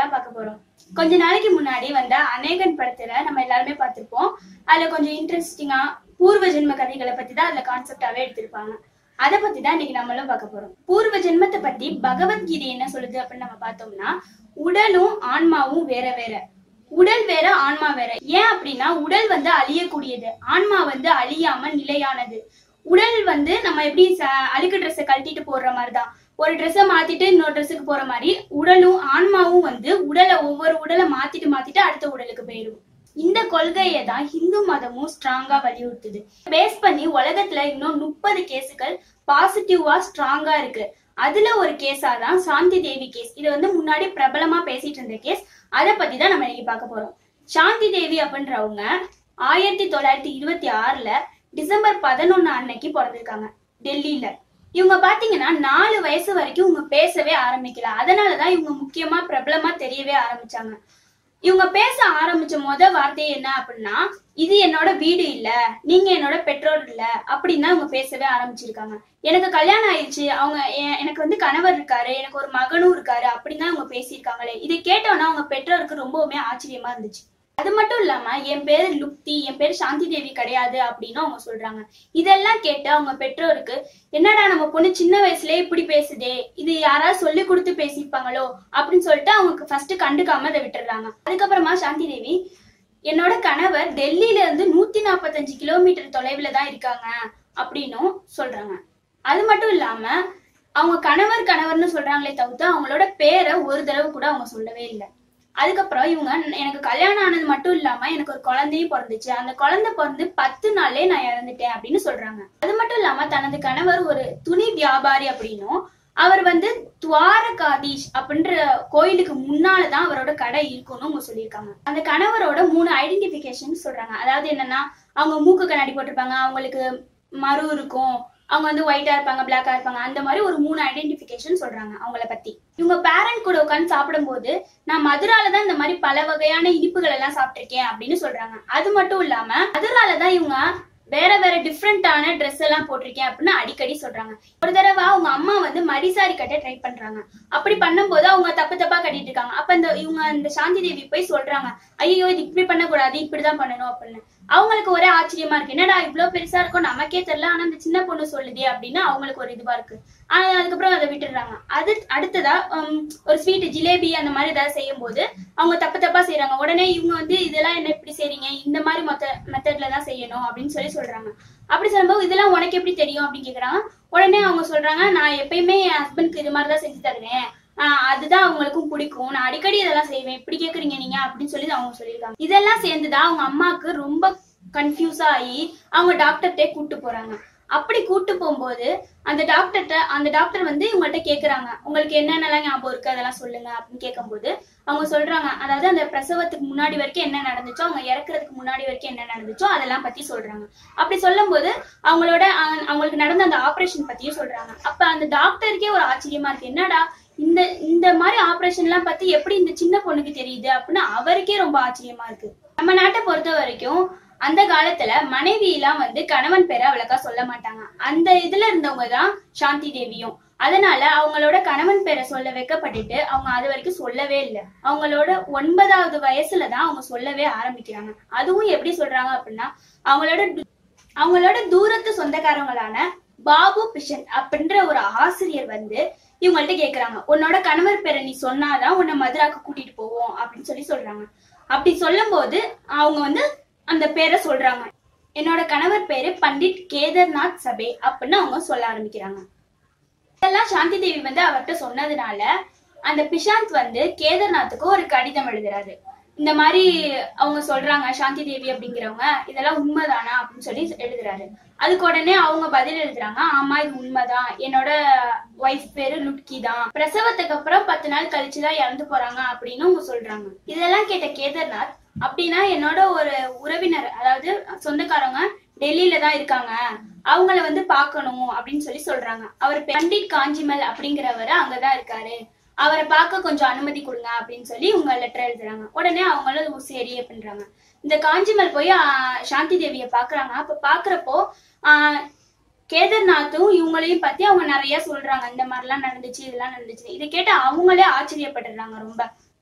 தான் பார்க்க போறோம் கொஞ்ச நாளைக்கு முன்னாடி வந்த அநேகன் படத்துல நம்ம எல்லாருமே பார்த்திருப்போம் அதுல கொஞ்சம் இன்ட்ரெஸ்டிங்கா பூர்வ ஜென்ம கதைகளை பத்தி தான் அதுல கான்செப்டாவே எடுத்திருப்பாங்க அதை பத்தி தான் இன்னைக்கு நம்மளும் பார்க்க போறோம் பூர்வ ஜென்மத்தை பத்தி பகவத்கீதை என்ன சொல்லுது அப்படின்னு நம்ம பார்த்தோம்னா உடலும் ஆன்மாவும் வேற வேற உடல் வேற ஆன்மா வேற ஏன் அப்படின்னா உடல் வந்து அழியக்கூடியது ஆன்மா வந்து அழியாம நிலையானது உடல் வந்து நம்ம எப்படி ச- அழுக்கு ட்ரெஸ்ஸை கழட்டிட்டு போடுற மாதிரிதான் ஒரு ட்ரெஸ்ஸை மாத்திட்டு இன்னொரு ட்ரெஸ்ஸுக்கு போற மாதிரி உடலும் ஆன்மாவும் வந்து உடலை ஒவ்வொரு உடலை மாத்திட்டு மாத்திட்டு அடுத்த உடலுக்கு போயிடும் இந்த கொள்கையை தான் இந்து மதமும் ஸ்ட்ராங்கா வலியுறுத்துது பேஸ் பண்ணி உலகத்துல இன்னும் முப்பது கேஸுகள் பாசிட்டிவா ஸ்ட்ராங்கா இருக்கு அதுல ஒரு கேஸா தான் சாந்தி தேவி கேஸ் இது வந்து முன்னாடி பிரபலமா பேசிட்டு இருந்த கேஸ் அதை பத்தி தான் நம்ம இன்னைக்கு பார்க்க போறோம் சாந்தி தேவி அப்படின்றவங்க ஆயிரத்தி தொள்ளாயிரத்தி இருபத்தி ஆறுல டிசம்பர் பதினொன்னு அன்னைக்கு பிறந்திருக்காங்க டெல்லியில இவங்க பாத்தீங்கன்னா நாலு வயசு வரைக்கும் இவங்க பேசவே ஆரம்பிக்கல அதனாலதான் இவங்க முக்கியமா பிரபலமா தெரியவே ஆரம்பிச்சாங்க இவங்க பேச ஆரம்பிச்ச முத வார்த்தை என்ன அப்படின்னா இது என்னோட வீடு இல்ல நீங்க என்னோட பெற்றோர் இல்ல அப்படின்னு தான் இவங்க பேசவே ஆரம்பிச்சிருக்காங்க எனக்கு கல்யாணம் ஆயிடுச்சு அவங்க எ- எனக்கு வந்து கணவர் இருக்காரு எனக்கு ஒரு மகனும் இருக்காரு அப்படின்னு தான் இவங்க பேசியிருக்காங்களே இதை கேட்டோன்னா அவங்க பெற்றோருக்கு ரொம்பவுமே ஆச்சரியமா இருந்துச்சு அது மட்டும் இல்லாம என் பேரு லுப்தி என் பேரு சாந்தி தேவி கிடையாது அப்படின்னு அவங்க சொல்றாங்க இதெல்லாம் கேட்டு அவங்க பெற்றோருக்கு என்னடா நம்ம பொண்ணு சின்ன வயசுலயே இப்படி பேசுதே இது யாராவது சொல்லி கொடுத்து பேசியிருப்பாங்களோ அப்படின்னு சொல்லிட்டு அவங்க ஃபர்ஸ்ட் கண்டுக்காம அதை விட்டுறாங்க அதுக்கப்புறமா சாந்தி தேவி என்னோட கணவர் டெல்லியில இருந்து நூத்தி நாற்பத்தஞ்சு கிலோமீட்டர் தொலைவுல தான் இருக்காங்க அப்படின்னும் சொல்றாங்க அது மட்டும் இல்லாம அவங்க கணவர் கணவர்னு சொல்றாங்களே தவிர்த்து அவங்களோட பேரை ஒரு தடவை கூட அவங்க சொல்லவே இல்லை அதுக்கப்புறம் இவங்க எனக்கு கல்யாணம் ஆனது மட்டும் இல்லாம எனக்கு ஒரு குழந்தையும் பிறந்துச்சு அந்த குழந்தை பிறந்து பத்து நாள்லயே நான் இறந்துட்டேன் அப்படின்னு சொல்றாங்க அது மட்டும் இல்லாம தனது கணவர் ஒரு துணி வியாபாரி அப்படின்னும் அவர் வந்து துவாரகாதீஷ் அப்படின்ற கோயிலுக்கு முன்னாலதான் அவரோட கடை இருக்கும்னு அவங்க சொல்லியிருக்காங்க அந்த கணவரோட மூணு ஐடென்டிபிகேஷன் சொல்றாங்க அதாவது என்னன்னா அவங்க மூக்கு கண்ணாடி போட்டிருப்பாங்க அவங்களுக்கு மறு இருக்கும் அவங்க வந்து ஒயிட்டா இருப்பாங்க பிளாக்கா இருப்பாங்க அந்த மாதிரி ஒரு மூணு ஐடென்டிபிகேஷன் சொல்றாங்க அவங்கள பத்தி இவங்க பேரண்ட் கூட உட்காந்து சாப்பிடும்போது நான் மதுரால தான் இந்த மாதிரி பல வகையான இனிப்புகள் எல்லாம் சாப்பிட்டிருக்கேன் அப்படின்னு சொல்றாங்க அது மட்டும் இல்லாம மதுரால தான் இவங்க வேற வேற டிஃப்ரெண்டான ட்ரெஸ் எல்லாம் போட்டிருக்கேன் அப்படின்னு அடிக்கடி சொல்றாங்க ஒரு தடவை அவங்க அம்மா வந்து மடிசாரி கட்ட ட்ரை பண்றாங்க அப்படி பண்ணும்போது அவங்க தப்பு தப்பா கட்டிட்டு இருக்காங்க அப்ப இந்த இவங்க இந்த சாந்தி தேவி போய் சொல்றாங்க ஐயோ இது இப்படி பண்ணக்கூடாது இப்படிதான் பண்ணணும் அப்படின்னு அவங்களுக்கு ஒரே ஆச்சரியமா இருக்கு என்னடா இவ்ளோ பெருசா இருக்கும் நமக்கே தெரியல ஆனா இந்த சின்ன பொண்ணு சொல்லுதே அப்படின்னு அவங்களுக்கு ஒரு இதுவா இருக்கு ஆனா அதுக்கப்புறம் அதை விட்டுடுறாங்க அது அடுத்ததா உம், ஒரு ஸ்வீட் ஜிலேபி அந்த மாதிரி ஏதாவது செய்யும் போது அவங்க தப்பு தப்பா செய்றாங்க உடனே இவங்க வந்து இதெல்லாம் என்ன இப்படி செய்றீங்க இந்த மாதிரி மொத்த மெத்தட்ல தான் செய்யணும் அப்படின்னு சொல்லி சொல்றாங்க அப்படி சொல்லும்போது இதெல்லாம் உனக்கு எப்படி தெரியும் அப்படின்னு கேக்குறாங்க உடனே அவங்க சொல்றாங்க நான் எப்பயுமே என் ஹஸ்பண்ட்க்கு இது மாதிரி தான் செஞ்சு தருவேன் ஆஹ் அதுதான் அவங்களுக்கும் பிடிக்கும் நான் அடிக்கடி இதெல்லாம் செய்வேன் இப்படி கேக்குறீங்க நீங்க அப்படின்னு சொல்லி அவங்க சொல்லியிருக்காங்க இதெல்லாம் சேர்ந்துதான் அவங்க அம்மாவுக்கு ரொம்ப கன்ஃபியூஸ் ஆகி அவங்க டாக்டர்கிட்ட கூட்டு போறாங்க அப்படி கூட்டு போகும்போது அந்த டாக்டர்கிட்ட அந்த டாக்டர் வந்து இவங்கள்ட்ட கேக்குறாங்க உங்களுக்கு என்னென்னலாம் ஞாபகம் இருக்கு அதெல்லாம் சொல்லுங்க அப்படின்னு கேட்கும்போது அவங்க சொல்றாங்க அதாவது அந்த பிரசவத்துக்கு முன்னாடி வரைக்கும் என்ன நடந்துச்சோ அவங்க இறக்குறதுக்கு முன்னாடி வரைக்கும் என்ன நடந்துச்சோ அதெல்லாம் பத்தி சொல்றாங்க அப்படி சொல்லும்போது அவங்களோட அஹ், அவங்களுக்கு நடந்த அந்த ஆபரேஷன் பத்தியும் சொல்றாங்க அப்ப அந்த டாக்டருக்கே ஒரு ஆச்சரியமா இருக்கு என்னடா இந்த இந்த மாதிரி ஆபரேஷன் எல்லாம் பத்தி எப்படி இந்த சின்ன பொண்ணுக்கு தெரியுது அப்படின்னு அவருக்கே ரொம்ப ஆச்சரியமா இருக்கு நம்ம நாட்டை பொறுத்த வரைக்கும் அந்த காலத்துல மனைவி எல்லாம் வந்து கணவன் பேரை அவ்வளோக்கா சொல்ல மாட்டாங்க அந்த இதுல இருந்தவங்க தான் சாந்தி தேவியும் அதனால அவங்களோட கணவன் பேரை சொல்ல வைக்கப்பட்டுட்டு அவங்க அது வரைக்கும் சொல்லவே இல்லை அவங்களோட ஒன்பதாவது வயசுல தான் அவங்க சொல்லவே ஆரம்பிக்கிறாங்க அதுவும் எப்படி சொல்றாங்க அப்படின்னா அவங்களோட து- அவங்களோட தூரத்து சொந்தக்காரங்களான பாபு பிஷன் அப்படின்ற ஒரு ஆசிரியர் வந்து இவங்கள்ட்ட கேக்குறாங்க உன்னோட கணவர் பேரை நீ சொன்னாதான் உன்னை மதுராக்கு கூட்டிட்டு போவோம் அப்படின்னு சொல்லி சொல்றாங்க அப்படி சொல்லும்போது அவங்க வந்து அந்த பேரை சொல்றாங்க என்னோட கணவர் பேரு பண்டிட் கேதர்நாத் சபே அப்படின்னு அவங்க சொல்ல ஆரம்பிக்கிறாங்க இதெல்லாம் சாந்தி தேவி வந்து அவர்கிட்ட சொன்னதுனால அந்த பிஷாந்த் வந்து கேதார்நாத்துக்கு ஒரு கடிதம் எழுதுறாரு இந்த மாதிரி அவங்க சொல்றாங்க சாந்தி தேவி அப்படிங்கிறவங்க இதெல்லாம் உண்மைதானா அப்படின்னு சொல்லி எழுதுறாரு அதுக்கு உடனே அவங்க பதில் எழுதுறாங்க ஆமா இது உண்மைதான் என்னோட ஒய்ஃப் பேரு லுட்கி தான் பிரசவத்துக்கு அப்புறம் பத்து நாள் கழிச்சுதான் இறந்து போறாங்க அப்படின்னு அவங்க சொல்றாங்க இதெல்லாம் கேட்ட கேதார்நாத் அப்படின்னா என்னோட ஒரு உறவினர் அதாவது சொந்தக்காரங்க டெல்லியில தான் இருக்காங்க அவங்கள வந்து பார்க்கணும் அப்படின்னு சொல்லி சொல்றாங்க அவர் பண்டிட் காஞ்சிமல் அப்படிங்கிறவர் அங்கதான் இருக்காரு அவரை பார்க்க கொஞ்சம் அனுமதி கொடுங்க அப்படின்னு சொல்லி உங்க லெட்டர் எழுதுறாங்க உடனே அவங்களும் "ஓ, சரி அப்படின்றாங்க இந்த காஞ்சிமல் போய் ஆஹ், சாந்தி தேவியை பாக்குறாங்க அப்ப பாக்குறப்போ ஆஹ், கேதார்நாத்தும் இவங்களையும் பத்தி அவங்க நிறைய சொல்றாங்க இந்த மாதிரிலாம் நடந்துச்சு இதெல்லாம் நடந்துச்சு இதை கேட்டு அவங்களே ஆச்சரியப்படுறாங்க ரொம்ப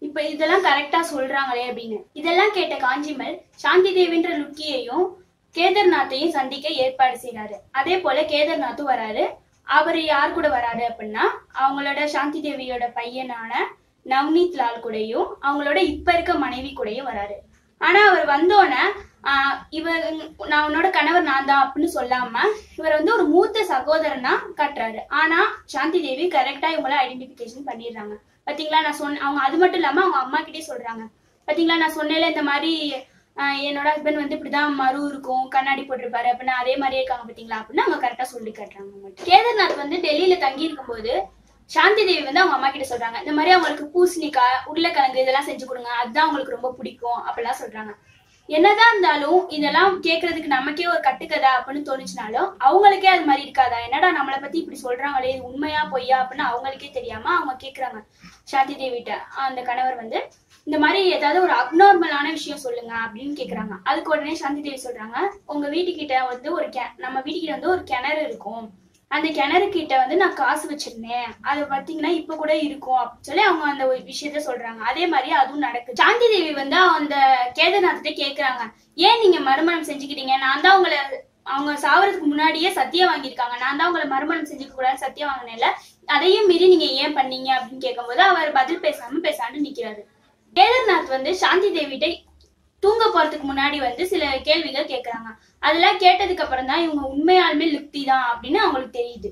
இப்ப இதெல்லாம் கரெக்டா சொல்றாங்களே அப்படின்னு இதெல்லாம் கேட்ட காஞ்சிமல் சாந்தி தேவின்ற லுக்கியையும் கேதர்நாத்தையும் சந்திக்க ஏற்பாடு செய்யறாரு அதே போல கேதர்நாத்தும் வராரு அவர் யார் கூட வராரு அப்படின்னா அவங்களோட சாந்தி தேவியோட பையனான நவ்னீத் லால் கூடயும் அவங்களோட இப்ப இருக்க மனைவி கூடயும் வராரு ஆனா அவர் வந்தோடனே ஆஹ் இவர் நான் உன்னோட கணவர் நான் தான் அப்படின்னு சொல்லாம இவர் வந்து ஒரு மூத்த சகோதரனா காட்டுறாரு ஆனா சாந்தி தேவி கரெக்டா இவங்கள ஐடென்டிபிகேஷன் பண்ணிடுறாங்க பாத்தீங்களா நான் சொன்ன அவங்க அது மட்டும் இல்லாம அவங்க அம்மா கிட்டே சொல்றாங்க பாத்தீங்களா நான் சொன்னேன்ல இந்த மாதிரி ஆஹ் என்னோட ஹஸ்பண்ட் வந்து இப்படிதான் மறு இருக்கும் கண்ணாடி போட்டிருப்பாரு அப்படின்னா அதே மாதிரியே இருக்காங்க பாத்தீங்களா அப்படின்னு அவங்க கரெக்டா சொல்லி காட்டுறாங்க அவங்கள்ட்ட. கேதார்நாத் வந்து டெல்லியில தங்கி இருக்கும்போது சாந்தி தேவி வந்து அவங்க அம்மா கிட்ட சொல்றாங்க இந்த மாதிரி அவங்களுக்கு பூசணிக்காய் உருளைக்கிழங்கு இதெல்லாம் செஞ்சு கொடுங்க அதுதான் அவங்களுக்கு ரொம்ப பிடிக்கும் அப்படிலாம் சொல்றாங்க என்னதான் இருந்தாலும் இதெல்லாம் கேக்குறதுக்கு நமக்கே ஒரு கட்டுக்கதை அப்படின்னு தோணுச்சுனாலும் அவங்களுக்கே அது மாதிரி இருக்காதா என்னடா நம்மளை பத்தி இப்படி சொல்றாங்களே இது உண்மையா பொய்யா அப்படின்னு அவங்களுக்கே தெரியாம அவங்க கேக்குறாங்க சாந்தி தேவிட்ட அந்த கணவர் வந்து இந்த மாதிரி ஏதாவது ஒரு அப்நார்மலான விஷயம் சொல்லுங்க அப்படின்னு கேக்குறாங்க அதுக்கு உடனே சாந்தி தேவி சொல்றாங்க உங்க வீட்டுக்கிட்ட வந்து ஒரு கெ- நம்ம வீட்டுக்கிட்ட வந்து ஒரு கிணறு இருக்கும் அந்த கிணறு கிட்ட வந்து நான் காசு வச்சிருந்தேன் அது பாத்தீங்கன்னா இப்ப கூட இருக்கும் அப்படின்னு சொல்லி அவங்க அந்த ஒரு விஷயத்த சொல்றாங்க அதே மாதிரி அதுவும் நடக்குது சாந்தி தேவி வந்து அந்த கேதார்நாத்திட்ட கேக்குறாங்க ஏன் நீங்க மறுமணம் செஞ்சுக்கிட்டீங்க நான் தான் உங்களை அவங்க சாவறதுக்கு முன்னாடியே சத்தியம் வாங்கியிருக்காங்க நான் தான் உங்களை மறுமணம் செஞ்சுக்க கூடாது சத்தியம் வாங்கினேன்ல அதையும் மீறி நீங்க ஏன் பண்ணீங்க அப்படின்னு கேட்கும்போது அவர் பதில் பேசாம பேசாண்டு நிக்கிறாரு கேதார்நாத் வந்து சாந்தி தேவிட்ட தூங்க போறதுக்கு முன்னாடி வந்து சில கேள்விகள் கேக்குறாங்க அதெல்லாம் கேட்டதுக்கு அப்புறம் தான் இவங்க உண்மையாலுமே லுக்தி தான் அப்படின்னு அவங்களுக்கு தெரியுது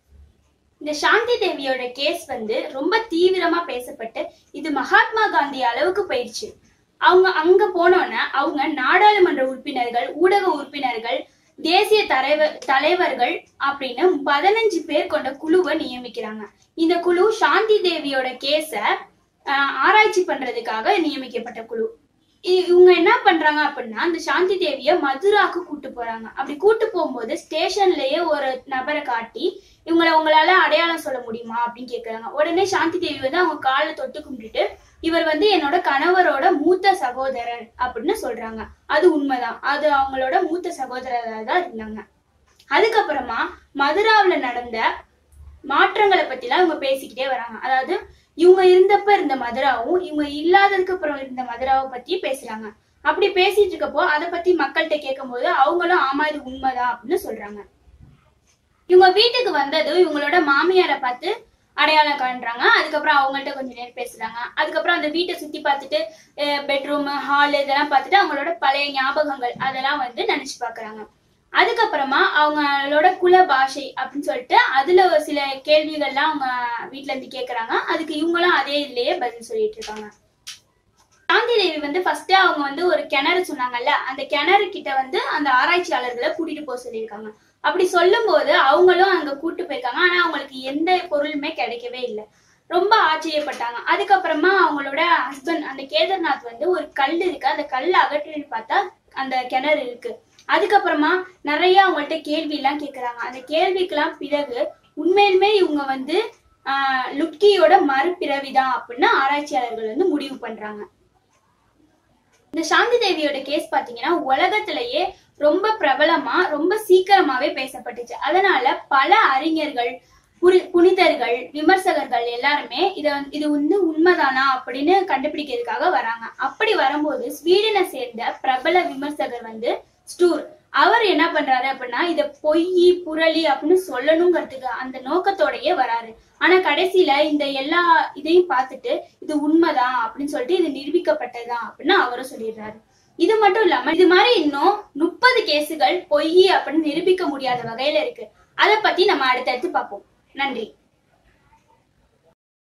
இந்த சாந்தி தேவியோட கேஸ் வந்து ரொம்ப தீவிரமா பேசப்பட்டு இது மகாத்மா காந்தி அளவுக்கு போயிடுச்சு அவங்க அங்க போனோன்னே அவங்க நாடாளுமன்ற உறுப்பினர்கள் ஊடக உறுப்பினர்கள் தேசிய தலைவர் தலைவர்கள் அப்படின்னு பதினஞ்சு பேர் கொண்ட குழுவை நியமிக்கிறாங்க இந்த குழு சாந்தி தேவியோட கேஸ ஆராய்ச்சி பண்றதுக்காக நியமிக்கப்பட்ட குழு இ- இவங்க என்ன பண்றாங்க அப்படின்னா அந்த சாந்தி தேவிய மதுராக்கு கூட்டு போறாங்க அப்படி கூட்டு போகும்போது ஸ்டேஷன்லயே ஒரு நபரை காட்டி இவங்கள உங்களால அடையாளம் சொல்ல முடியுமா அப்படின்னு கேக்குறாங்க உடனே சாந்தி தேவி வந்து அவங்க காலை தொட்டு கும்பிட்டுட்டு இவர் வந்து என்னோட கணவரோட மூத்த சகோதரர் அப்படின்னு சொல்றாங்க அது உண்மைதான் அது அவங்களோட மூத்த சகோதரரா தான் இருந்தாங்க அதுக்கப்புறமா மதுராவுல நடந்த மாற்றங்களை பத்திலாம் இவங்க பேசிக்கிட்டே வராங்க அதாவது இவங்க இருந்தப்ப இருந்த மதுராவும் இவங்க இல்லாததுக்கு அப்புறம் இருந்த மதுராவை பத்தி பேசுறாங்க அப்படி பேசிட்டு இருக்கப்போ அதை பத்தி மக்கள்கிட்ட கேட்கும்போது அவங்களும் ஆமா இது உண்மைதான் அப்படின்னு சொல்றாங்க இவங்க வீட்டுக்கு வந்தது இவங்களோட மாமியாரை பார்த்து அடையாளம் காண்றாங்க அதுக்கப்புறம் அவங்கள்ட்ட கொஞ்ச நேரம் பேசுறாங்க அதுக்கப்புறம் அந்த வீட்டை சுத்தி பார்த்துட்டு பெட்ரூம் ஹால் இதெல்லாம் பார்த்துட்டு அவங்களோட பழைய ஞாபகங்கள் அதெல்லாம் வந்து நினைச்சு பாக்குறாங்க அதுக்கப்புறமா அவங்களோட குல பாஷை அப்படின்னு சொல்லிட்டு அதுல ஒரு சில கேள்விகள்லாம் அவங்க வீட்ல இருந்து கேக்குறாங்க அதுக்கு இவங்களும் அதே இதுலயே பதில் சொல்லிட்டு இருக்காங்க சாந்தி தேவி வந்து ஃபர்ஸ்ட் அவங்க வந்து ஒரு கிணறு சொன்னாங்கல்ல அந்த கிணறு கிட்ட வந்து அந்த ஆராய்ச்சியாளர்களை கூட்டிட்டு போக சொல்லியிருக்காங்க அப்படி சொல்லும்போது அவங்களும் அங்க கூட்டு போயிருக்காங்க ஆனா அவங்களுக்கு எந்த பொருளுமே கிடைக்கவே இல்லை ரொம்ப ஆச்சரியப்பட்டாங்க அதுக்கப்புறமா அவங்களோட ஹஸ்பண்ட் அந்த கேதார்நாத் வந்து ஒரு கல் இருக்கு அந்த கல் அகற்றி பார்த்தா அந்த கிணறு இருக்கு அதுக்கப்புறமா நிறைய அவங்கள்ட்ட கேள்வி எல்லாம் கேக்குறாங்க அந்த கேள்விக்கெல்லாம் பிறகு உண்மையிலுமே இவங்க வந்து ஆஹ் லுட்கியோட மறுபிறவிதான் அப்படின்னு ஆராய்ச்சியாளர்கள் வந்து முடிவு பண்றாங்க இந்த சாந்தி தேவியோட கேஸ் பாத்தீங்கன்னா உலகத்திலேயே ரொம்ப பிரபலமா ரொம்ப சீக்கிரமாவே பேசப்பட்டுச்சு அதனால பல அறிஞர்கள் புரி- புனிதர்கள் விமர்சகர்கள் எல்லாருமே இத வந்து- இது வந்து உண்மைதானா அப்படின்னு கண்டுபிடிக்கிறதுக்காக வராங்க அப்படி வரும்போது ஸ்வீடனை சேர்ந்த பிரபல விமர்சகர் வந்து ஸ்டூர் அவர் என்ன பண்றாரு அப்படின்னா இத பொய் புரளி அப்படின்னு சொல்லணுங்கிறதுக்கு அந்த நோக்கத்தோடயே வராரு ஆனா கடைசியில இந்த எல்லா இதையும் பார்த்துட்டு இது உண்மைதான் அப்படின்னு சொல்லிட்டு இது நிரூபிக்கப்பட்டதுதான் அப்படின்னு அவரும் சொல்லிடுறாரு இது மட்டும் இல்லாம இது மாதிரி இன்னும் முப்பது கேசுகள் பொய் அப்படின்னு நிரூபிக்க முடியாத வகையில இருக்கு அதை பத்தி நம்ம அடுத்தடுத்து பார்ப்போம் நன்றி